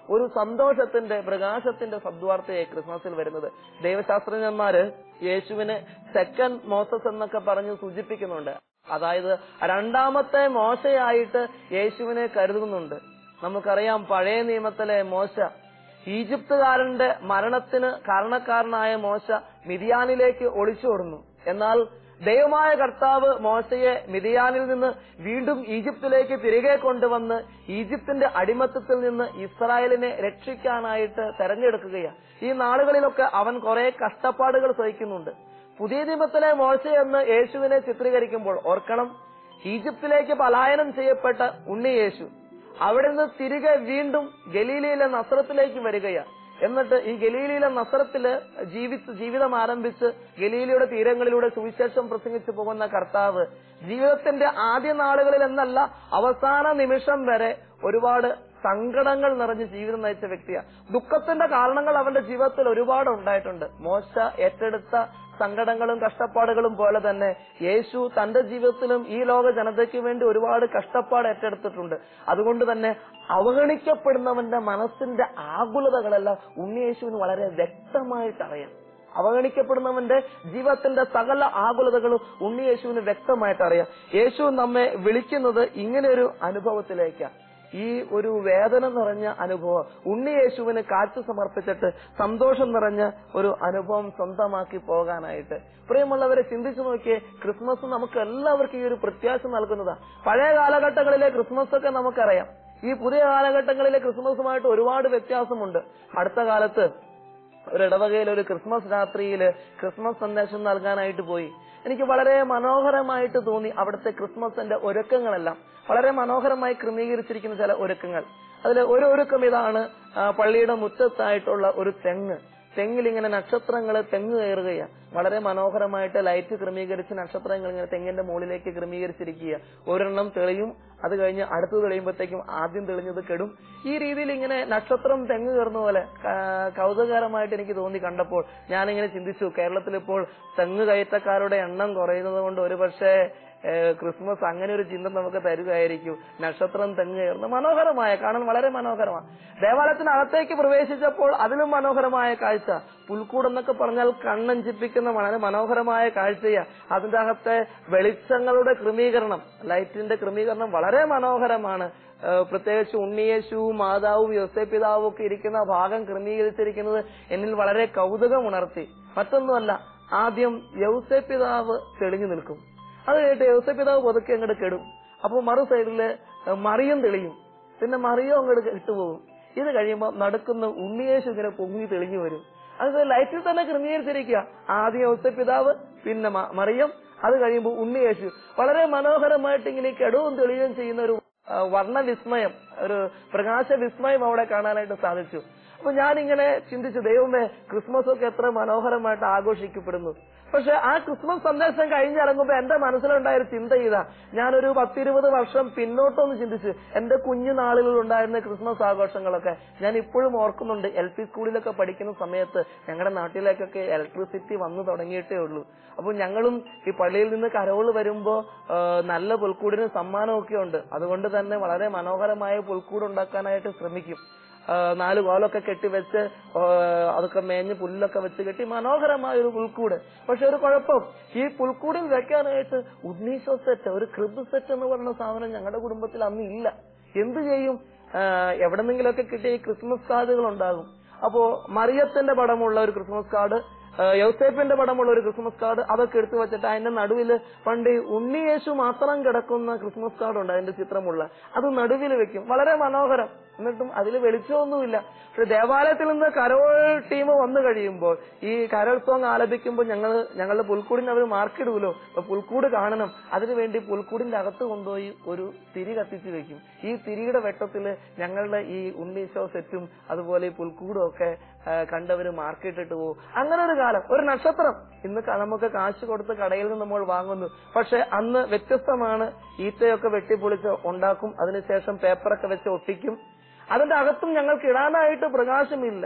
ഒരു സന്തോഷത്തിന്റെ പ്രകാശത്തിന്റെ സദ്വാർത്തയായി ക്രിസ്മസിൽ വരുന്നത് ദൈവശാസ്ത്രജ്ഞന്മാര് യേശുവിനെ സെക്കൻഡ് മോസസ് എന്നൊക്കെ പറഞ്ഞ് സൂചിപ്പിക്കുന്നുണ്ട് അതായത് രണ്ടാമത്തെ മോശയായിട്ട് യേശുവിനെ കരുതുന്നുണ്ട് നമുക്കറിയാം പഴയ നിയമത്തിലെ മോശ ഈജിപ്തുകാരന്റെ മരണത്തിന് കാരണക്കാരനായ മോശ മിതിയാനിലേക്ക് ഒളിച്ചോടുന്നു എന്നാൽ ദൈവമായ കർത്താവ് മോശയെ മിതിയാനിൽ നിന്ന് വീണ്ടും ഈജിപ്തിലേക്ക് തിരികെ കൊണ്ടുവന്ന് ഈജിപ്തിന്റെ അടിമത്തത്തിൽ നിന്ന് ഇസ്രായേലിനെ രക്ഷിക്കാനായിട്ട് തെരഞ്ഞെടുക്കുകയാണ് ഈ നാളുകളിലൊക്കെ അവൻ കുറെ കഷ്ടപ്പാടുകൾ സഹിക്കുന്നുണ്ട് പുതിയ നിയമത്തിലെ മോശ എന്ന് യേശുവിനെ ചിത്രീകരിക്കുമ്പോൾ ഓർക്കണം ഈജിപ്തിലേക്ക് പലായനം ചെയ്യപ്പെട്ട ഉണ്ണി യേശു അവിടെ നിന്ന് തിരികെ വീണ്ടും ഗലീലയിലെ നസ്രത്തിലേക്ക് വരികയാണ് എന്നിട്ട് ഈ ഗലീലയിലെ നസ്രത്തില് ജീവിച്ച് ജീവിതം ആരംഭിച്ച് ഗലീലയുടെ തീരങ്ങളിലൂടെ സുവിശേഷം പ്രസംഗിച്ചു പോകുന്ന കർത്താവ് ജീവിതത്തിന്റെ ആദ്യ നാളുകളിൽ എന്നല്ല അവസാന നിമിഷം വരെ ഒരുപാട് സങ്കടങ്ങൾ നിറഞ്ഞ് ജീവിതം നയിച്ച വ്യക്തിയാണ് ദുഃഖത്തിന്റെ കാരണങ്ങൾ അവന്റെ ജീവിതത്തിൽ ഒരുപാട് ഉണ്ടായിട്ടുണ്ട് മോശ ഏറ്റെടുത്ത സങ്കടങ്ങളും കഷ്ടപ്പാടുകളും പോലെ തന്നെ യേശു തന്റെ ജീവിതത്തിലും ഈ ലോക ജനതയ്ക്ക് വേണ്ടി ഒരുപാട് കഷ്ടപ്പാട് ഏറ്റെടുത്തിട്ടുണ്ട് അതുകൊണ്ട് തന്നെ അവഗണിക്കപ്പെടുന്നവന്റെ മനസ്സിന്റെ ആകുലതകളെല്ലാം ഉണ്ണിയേശുവിന് വളരെ വ്യക്തമായിട്ട് അറിയാം അവഗണിക്കപ്പെടുന്നവന്റെ ജീവിതത്തിന്റെ സകല ആകുലതകളും ഉണ്ണിയേശുവിന് വ്യക്തമായിട്ട് അറിയാം യേശു നമ്മെ വിളിക്കുന്നത് ഇങ്ങനെ ഒരു അനുഭവത്തിലേക്കാണ് ഈ ഒരു വേദന നിറഞ്ഞ അനുഭവം ഉണ്ണി യേശുവിന് കാഴ്ച സമർപ്പിച്ചിട്ട് സന്തോഷം നിറഞ്ഞ ഒരു അനുഭവം സ്വന്തമാക്കി പോകാനായിട്ട് പ്രിയമുള്ളവരെ ചിന്തിച്ചു നോക്കിയേ ക്രിസ്മസ് നമുക്ക് എല്ലാവർക്കും ഈ ഒരു പ്രത്യാശ നൽകുന്നതാ പഴയ കാലഘട്ടങ്ങളിലെ ക്രിസ്മസ് ഒക്കെ നമുക്കറിയാം ഈ പുതിയ കാലഘട്ടങ്ങളിലെ ക്രിസ്മസുമായിട്ട് ഒരുപാട് വ്യത്യാസമുണ്ട് അടുത്ത കാലത്ത് ഒരു ഇടവകയിൽ ഒരു ക്രിസ്മസ് രാത്രിയിൽ ക്രിസ്മസ് സന്ദേശം നൽകാനായിട്ട് പോയി എനിക്ക് വളരെ മനോഹരമായിട്ട് തോന്നി അവിടുത്തെ ക്രിസ്മസിന്റെ ഒരുക്കങ്ങളെല്ലാം വളരെ മനോഹരമായി ക്രമീകരിച്ചിരിക്കുന്ന ചില ഒരുക്കങ്ങൾ അതിൽ ഒരു ഒരുക്കം ഇതാണ് ആ, പള്ളിയുടെ മുറ്റത്തായിട്ടുള്ള ഒരു തെങ്ങ് തെങ്ങിൽ ഇങ്ങനെ നക്ഷത്രങ്ങൾ തെങ്ങ് കയറുകയാണ് വളരെ മനോഹരമായിട്ട് ലൈറ്റ് ക്രമീകരിച്ച് നക്ഷത്രങ്ങൾ ഇങ്ങനെ തെങ്ങിന്റെ മുകളിലേക്ക് ക്രമീകരിച്ചിരിക്കുക ഒരെണ്ണം തെളിയും അത് കഴിഞ്ഞ് അടുത്ത് തെളിയുമ്പോഴത്തേക്കും ആദ്യം തെളിഞ്ഞത് കെടും ഈ രീതിയിൽ ഇങ്ങനെ നക്ഷത്രം തെങ്ങ് കയറുന്ന പോലെ ക- കൗതുകകരമായിട്ട് എനിക്ക് തോന്നി കണ്ടപ്പോൾ ഞാനിങ്ങനെ ചിന്തിച്ചു കേരളത്തിൽ ഇപ്പോൾ തെങ്ങ് കയറ്റക്കാരുടെ എണ്ണം കുറയുന്നത് കൊണ്ട് ഒരുപക്ഷെ ഏഹ് ക്രിസ്മസ് അങ്ങനെ ഒരു ചിന്ത നമുക്ക് തരുകയായിരിക്കും നക്ഷത്രം തെങ്ങ് കയറുന്ന മനോഹരമായ കാണാൻ വളരെ മനോഹരമാണ് ദേവാലയത്തിനകത്തേക്ക് പ്രവേശിച്ചപ്പോൾ അതിലും മനോഹരമായ കാഴ്ച പുൽക്കൂട് എന്നൊക്കെ പറഞ്ഞാൽ കണ്ണഞ്ചിപ്പിക്കുന്ന വളരെ മനോഹരമായ കാഴ്ചയാ അതിന്റെ അകത്തെ വെളിച്ചങ്ങളുടെ ക്രമീകരണം ലൈറ്റിന്റെ ക്രമീകരണം വളരെ മനോഹരമാണ് ഏഹ് പ്രത്യേകിച്ച് ഉണ്ണിയേശുവും മാതാവും യോസേ പിതാവും ഒക്കെ ഇരിക്കുന്ന ഭാഗം ക്രമീകരിച്ചിരിക്കുന്നത് എന്നിൽ വളരെ കൗതുകം ഉണർത്തി മറ്റൊന്നുമല്ല ആദ്യം യൗസേ പിതാവ് തെളിഞ്ഞു നിൽക്കും അത് കേട്ട് യൗസേ പിതാവ് പതുക്കെ അങ്ങോട്ട് കെടും അപ്പൊ മറു സൈഡില് മറിയം തെളിയും പിന്നെ മറിയോ അങ്ങോട്ട് ഇട്ടുപോകും ഇത് കഴിയുമ്പോൾ നടക്കുന്ന ഉണ്ണിയേശു ഇങ്ങനെ പൊങ്ങി തെളിഞ്ഞു വരും അത് ലൈറ്റിൽ തന്നെ ക്രമീകരിച്ചിരിക്കുക ആദ്യം യൗസേ പിതാവ് പിന്നെ മ- മറിയം അത് കഴിയുമ്പോൾ ഉണ്ണിയേശു വളരെ മനോഹരമായിട്ട് ഇങ്ങനെ കെടവും തെളിയുകയും ചെയ്യുന്ന ഒരു ആ, വർണ്ണവിസ്മയം ഒരു പ്രകാശ വിസ്മയം അവിടെ കാണാനായിട്ട് സാധിച്ചു അപ്പൊ ഞാനിങ്ങനെ ചിന്തിച്ചു ദൈവമേ ക്രിസ്മസ് ഒക്കെ എത്ര മനോഹരമായിട്ട് ആഘോഷിക്കപ്പെടുന്നു പക്ഷെ ആ ക്രിസ്മസ് സന്ദേശം കഴിഞ്ഞിറങ്ങുമ്പോ എന്റെ മനസ്സിലുണ്ടായ ഒരു ചിന്ത ഇതാ ഞാനൊരു പത്തിരുപത് വർഷം പിന്നോട്ടൊന്ന് ചിന്തിച്ച് എന്റെ കുഞ്ഞു നാളുകളിൽ ഉണ്ടായിരുന്ന ക്രിസ്മസ് ആഘോഷങ്ങളൊക്കെ ഞാൻ ഇപ്പോഴും ഓർക്കുന്നുണ്ട് എൽ പി സ്കൂളിലൊക്കെ പഠിക്കുന്ന സമയത്ത് ഞങ്ങളുടെ നാട്ടിലേക്കൊക്കെ ഇലക്ട്രിസിറ്റി വന്നു തുടങ്ങിയിട്ടേ ഉള്ളൂ അപ്പൊ ഞങ്ങളും ഈ പള്ളിയിൽ നിന്ന് കരോള് വരുമ്പോ ആ, നല്ല പുൽക്കൂടിന് സമ്മാനമൊക്കെ ഉണ്ട് അതുകൊണ്ട് തന്നെ വളരെ മനോഹരമായ പുൽക്കൂട് ഉണ്ടാക്കാനായിട്ട് ശ്രമിക്കും ആ, നാല് കോലൊക്കെ കെട്ടിവെച്ച് ആ, അതൊക്കെ മേഞ്ഞ് പുല്ലൊക്കെ വെച്ച് കെട്ടി മനോഹരമായ ഒരു പുൽക്കൂട് പക്ഷെ ഒരു കുഴപ്പം ഈ പുൽക്കൂടിൽ വെക്കാനായിട്ട് ഉണ്ണീശോ സെറ്റ് ഒരു ക്രിബ് സെറ്റ് എന്ന് പറയുന്ന സാധനം ഞങ്ങളുടെ കുടുംബത്തിൽ അന്ന് ഇല്ല എന്ത് ചെയ്യും ആ, എവിടെന്നെങ്കിലുമൊക്കെ കിട്ടിയ ഈ ക്രിസ്മസ് കാർഡുകൾ ഉണ്ടാകും അപ്പോ മറിയത്തിന്റെ പടമുള്ള ഒരു ക്രിസ്മസ് കാർഡ് ആ, യൗസേപ്പിന്റെ പടമുള്ള ഒരു ക്രിസ്മസ് കാർഡ് അതൊക്കെ എടുത്തു വെച്ചിട്ട് അതിന്റെ നടുവിൽ പണ്ട് ഈ ഉണ്ണിയേശു മാത്രം കിടക്കുന്ന ക്രിസ്മസ് കാർഡ് ഉണ്ട് അതിന്റെ ചിത്രമുള്ള അത് നടുവിൽ വെക്കും വളരെ മനോഹരം എന്നിട്ടും അതിൽ വെളിച്ചമൊന്നുമില്ല പക്ഷെ ദേവാലയത്തിൽ നിന്ന് കരോൾ ടീം വന്നു കഴിയുമ്പോൾ ഈ കരോൾ സോങ് ആലപിക്കുമ്പോൾ ഞങ്ങൾ ഞങ്ങളുടെ പുൽക്കൂടിന് അവർ മാർക്കിടുമല്ലോ അപ്പൊ പുൽക്കൂട് കാണണം അതിനുവേണ്ടി പുൽക്കൂടിന്റെ അകത്ത് കൊണ്ടുപോയി ഒരു തിരി കത്തിച്ച് വെക്കും ഈ തിരിയുടെ വെട്ടത്തില് ഞങ്ങളുടെ ഈ ഉണ്ണീശോ സെറ്റും അതുപോലെ ഈ പുൽക്കൂടും ഒക്കെ ആ, കണ്ടവര് മാർക്കിട്ടിട്ട് പോകും അങ്ങനെ ഒരു കാലം ഒരു നക്ഷത്രം ഇന്ന് ക- നമുക്ക് കാശ് കൊടുത്ത് കടയിൽ നിന്ന് നമ്മൾ വാങ്ങുന്നു പക്ഷെ അന്ന് വ്യത്യസ്തമാണ് ഈറ്റയൊക്കെ വെട്ടിപ്പൊളിച്ച് ഉണ്ടാക്കും അതിനുശേഷം പേപ്പറൊക്കെ വെച്ച് ഒട്ടിക്കും അതിന്റെ അകത്തും ഞങ്ങൾക്ക് ഇടാനായിട്ട് പ്രകാശമില്ല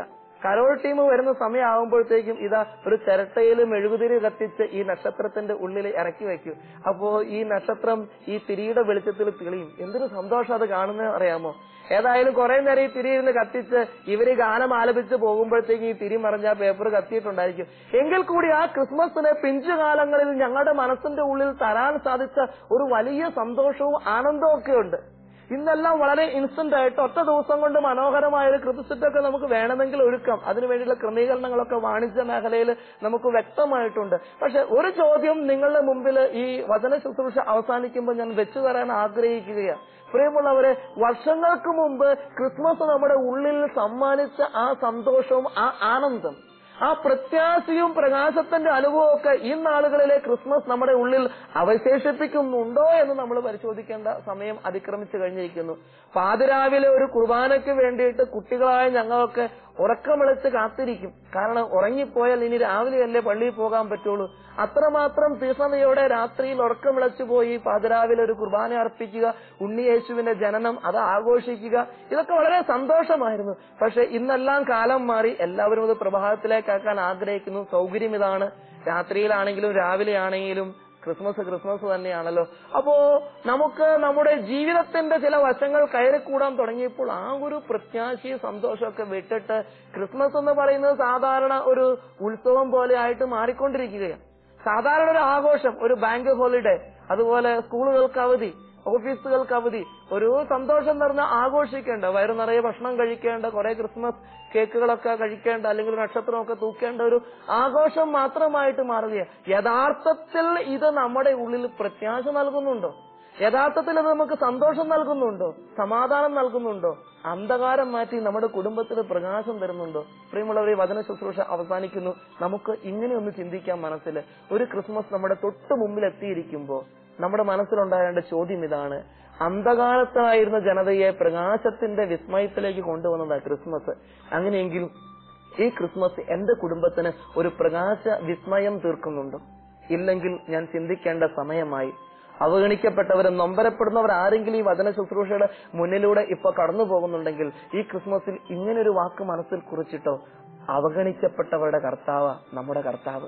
കരോൾ ടീം വരുന്ന സമയമാകുമ്പോഴത്തേക്കും ഇതാ ഒരു ചിരട്ടയിൽ മെഴുകുതിരി കത്തിച്ച് ഈ നക്ഷത്രത്തിന്റെ ഉള്ളിൽ ഇറക്കി വെക്കും അപ്പോ ഈ നക്ഷത്രം ഈ തിരിയുടെ വെളിച്ചത്തിൽ തെളിയും എന്തൊരു സന്തോഷം അത് കാണുന്നത് അറിയാമോ ഏതായാലും കുറെ നേരം ഈ തിരി ഇരുന്ന് കത്തിച്ച് ഇവര് ഗാനം ആലപിച്ച് പോകുമ്പോഴത്തേക്ക് ഈ തിരി മറിഞ്ഞ ആ പേപ്പർ കത്തിയിട്ടുണ്ടായിരിക്കും എങ്കിൽ കൂടി ആ ക്രിസ്മസിന് പിഞ്ചു കാലങ്ങളിൽ ഞങ്ങളുടെ മനസ്സിന്റെ ഉള്ളിൽ തരാൻ സാധിച്ച ഒരു വലിയ സന്തോഷവും ആനന്ദവും ഒക്കെ ഉണ്ട് ഇന്നെല്ലാം വളരെ ഇൻസ്റ്റന്റ് ആയിട്ട് ഒറ്റ ദിവസം കൊണ്ട് മനോഹരമായ ഒരു കൃത്യസിറ്റൊക്കെ നമുക്ക് വേണമെങ്കിൽ ഒരുക്കാം അതിനുവേണ്ടിയുള്ള ക്രമീകരണങ്ങളൊക്കെ വാണിജ്യ മേഖലയിൽ നമുക്ക് വ്യക്തമായിട്ടുണ്ട് പക്ഷെ ഒരു ചോദ്യം നിങ്ങളുടെ മുമ്പിൽ ഈ വചന ശുശ്രൂഷ അവസാനിക്കുമ്പോൾ ഞാൻ വെച്ചു തരാൻ ആഗ്രഹിക്കുകയാണ് പ്രിയമുള്ളവരെ വർഷങ്ങൾക്ക് മുമ്പ് ക്രിസ്മസ് നമ്മുടെ ഉള്ളിൽ സമ്മാനിച്ച ആ സന്തോഷവും ആ ആനന്ദം ആ പ്രത്യാശയും പ്രകാശത്തിന്റെ അനുഭവമൊക്കെ ഈ നാളുകളിലെ ക്രിസ്മസ് നമ്മുടെ ഉള്ളിൽ അവശേഷിപ്പിക്കുന്നുണ്ടോ എന്ന് നമ്മൾ പരിശോധിക്കേണ്ട സമയം അതിക്രമിച്ചു കഴിഞ്ഞിരിക്കുന്നു പാതിരാവിലെ ഒരു കുർബാനയ്ക്ക് വേണ്ടിയിട്ട് കുട്ടികളായ ഞങ്ങളൊക്കെ ഉറക്കമിളച്ച് കാത്തിരിക്കും കാരണം ഉറങ്ങിപ്പോയാൽ ഇനി രാവിലെയല്ലേ പള്ളിയിൽ പോകാൻ പറ്റുള്ളൂ അത്രമാത്രം തീഷ്ണതയോടെ രാത്രിയിൽ ഉറക്കമിളച്ചു പോയി പാതിരാവിലെ ഒരു കുർബാന അർപ്പിക്കുക ഉണ്ണിയേശുവിന്റെ ജനനം അത് ആഘോഷിക്കുക ഇതൊക്കെ വളരെ സന്തോഷമായിരുന്നു പക്ഷെ ഇന്നെല്ലാം കാലം മാറി എല്ലാവരും ഇത് പ്രഭാതത്തിലേക്കാക്കാൻ ആഗ്രഹിക്കുന്നു സൗകര്യം ഇതാണ് രാത്രിയിലാണെങ്കിലും രാവിലെ ആണെങ്കിലും ക്രിസ്മസ് ക്രിസ്മസ് തന്നെയാണല്ലോ അപ്പോ നമുക്ക് നമ്മുടെ ജീവിതത്തിന്റെ ചില വശങ്ങൾ കയറിക്കൂടാൻ തുടങ്ങിയപ്പോൾ ആ ഒരു പ്രത്യാശയും സന്തോഷമൊക്കെ വിട്ടിട്ട് ക്രിസ്മസ് എന്ന് പറയുന്നത് സാധാരണ ഒരു ഉത്സവം പോലെ ആയിട്ട് മാറിക്കൊണ്ടിരിക്കുകയാണ് സാധാരണ ഒരു ആഘോഷം ഒരു ബാങ്ക് ഹോളിഡേ അതുപോലെ സ്കൂളുകൾക്ക് അവധി ഓഫീസുകൾക്ക് അവധി ഒരു സന്തോഷം നിറഞ്ഞ ആഘോഷിക്കേണ്ട വയറു നിറയെ ഭക്ഷണം കഴിക്കേണ്ട കുറെ ക്രിസ്മസ് കേക്കുകളൊക്കെ കഴിക്കേണ്ട അല്ലെങ്കിൽ നക്ഷത്രമൊക്കെ തൂക്കേണ്ട ഒരു ആഘോഷം മാത്രമായിട്ട് മാറുകയാണ് യഥാർത്ഥത്തിൽ ഇത് നമ്മുടെ ഉള്ളിൽ പ്രത്യാശ നൽകുന്നുണ്ടോ യഥാർത്ഥത്തിൽ അത് നമുക്ക് സന്തോഷം നൽകുന്നുണ്ടോ സമാധാനം നൽകുന്നുണ്ടോ അന്ധകാരം മാറ്റി നമ്മുടെ കുടുംബത്തിന് പ്രകാശം തരുന്നുണ്ടോ പ്രിയമുള്ളവരെ വചന ശുശ്രൂഷ അവസാനിക്കുന്നു നമുക്ക് ഇങ്ങനെ ഒന്ന് ചിന്തിക്കാം മനസ്സിൽ ഒരു ക്രിസ്മസ് നമ്മുടെ തൊട്ട് മുമ്പിൽ എത്തിയിരിക്കുമ്പോ നമ്മുടെ മനസ്സിലുണ്ടാകേണ്ട ചോദ്യം ഇതാണ് അന്ധകാരത്തായിരുന്ന ജനതയെ പ്രകാശത്തിന്റെ വിസ്മയത്തിലേക്ക് കൊണ്ടുവന്നതാ ക്രിസ്മസ് അങ്ങനെയെങ്കിൽ ഈ ക്രിസ്മസ് എന്റെ കുടുംബത്തിന് ഒരു പ്രകാശ വിസ്മയം തീർക്കുന്നുണ്ടോ ഇല്ലെങ്കിൽ ഞാൻ ചിന്തിക്കേണ്ട സമയമായി അവഗണിക്കപ്പെട്ടവർ നൊമ്പരപ്പെടുന്നവർ ആരെങ്കിലും ഈ വചന ശുശ്രൂഷയുടെ മുന്നിലൂടെ ഇപ്പൊ കടന്നു പോകുന്നുണ്ടെങ്കിൽ ഈ ക്രിസ്മസിൽ ഇങ്ങനൊരു വാക്ക് മനസ്സിൽ കുറിച്ചിട്ടോ അവഗണിക്കപ്പെട്ടവരുടെ കർത്താവ നമ്മുടെ കർത്താവ്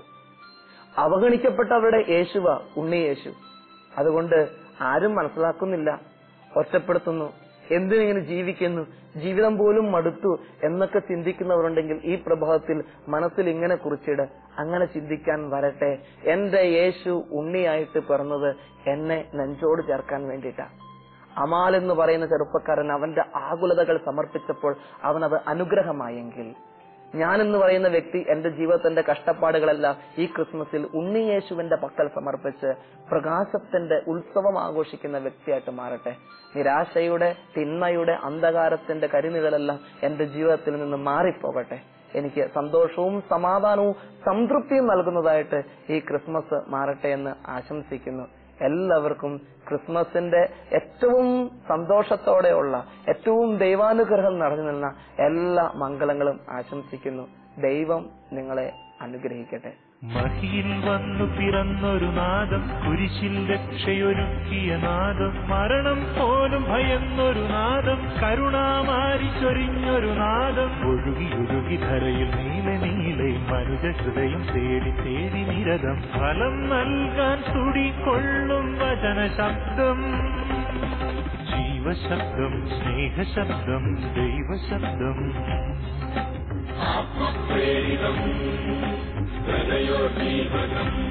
അവഗണിക്കപ്പെട്ടവരുടെ യേശുവ ഉണ്ണി യേശു അതുകൊണ്ട് ആരും മനസ്സിലാക്കുന്നില്ല ഒറ്റപ്പെടുത്തുന്നു എന്തിനിങ്ങനെ ജീവിക്കുന്നു ജീവിതം പോലും മടുത്തു എന്നൊക്കെ ചിന്തിക്കുന്നവരുണ്ടെങ്കിൽ ഈ പ്രഭാതത്തിൽ മനസ്സിൽ ഇങ്ങനെ കുറിച്ചിട് അങ്ങനെ ചിന്തിക്കാൻ വരട്ടെ എന്റെ യേശു ഉണ്ണിയായിട്ട് പിറന്നത് എന്നെ നെഞ്ചോട് ചേർക്കാൻ വേണ്ടിയിട്ടാ അമാൽ എന്ന് പറയുന്ന ചെറുപ്പക്കാരൻ അവന്റെ ആകുലതകൾ സമർപ്പിച്ചപ്പോൾ അവനത് അനുഗ്രഹമായെങ്കിൽ ഞാൻ എന്ന് പറയുന്ന വ്യക്തി എന്റെ ജീവിതത്തിന്റെ കഷ്ടപ്പാടുകളെല്ലാം ഈ ക്രിസ്മസിൽ ഉണ്ണിയേശുവിന്റെ പക്കൽ സമർപ്പിച്ച് പ്രകാശത്തിന്റെ ഉത്സവം ആഘോഷിക്കുന്ന വ്യക്തിയായിട്ട് മാറട്ടെ നിരാശയുടെ തിന്മയുടെ അന്ധകാരത്തിന്റെ കരിനിഴലെല്ലാം എന്റെ ജീവിതത്തിൽ നിന്ന് മാറിപ്പോകട്ടെ എനിക്ക് സന്തോഷവും സമാധാനവും സംതൃപ്തിയും നൽകുന്നതായിട്ട് ഈ ക്രിസ്മസ് മാറട്ടെ എന്ന് ആശംസിക്കുന്നു എല്ലാവർക്കും ക്രിസ്മസിന്റെ ഏറ്റവും സന്തോഷത്തോടെയുള്ള ഏറ്റവും ദൈവാനുഗ്രഹം നിറഞ്ഞു നിന്ന എല്ലാ മംഗളങ്ങളും ആശംസിക്കുന്നു ദൈവം നിങ്ങളെ അനുഗ്രഹിക്കട്ടെ മഹിയിൽ വന്നു പിറന്നൊരു നാദം കുരിശിൽ രക്ഷയൊരുക്കിയ നാദം മരണം പോലും ഭയന്നൊരു നാദം കരുണാമാരി ചൊരിഞ്ഞൊരു നാദം ഒഴുകി ഒഴുകി ധരയിൽ നീല നീലെ മനുജ ഹൃദയം തേടി തേടി നിരതം ഫലം നൽകാൻ തുടികൊള്ളും വചന ശബ്ദം ജീവശബ്ദം സ്നേഹശബ്ദം ദൈവശബ്ദം ആത്മപ്രേരിതം ഹൃദയോദ്ദീപകം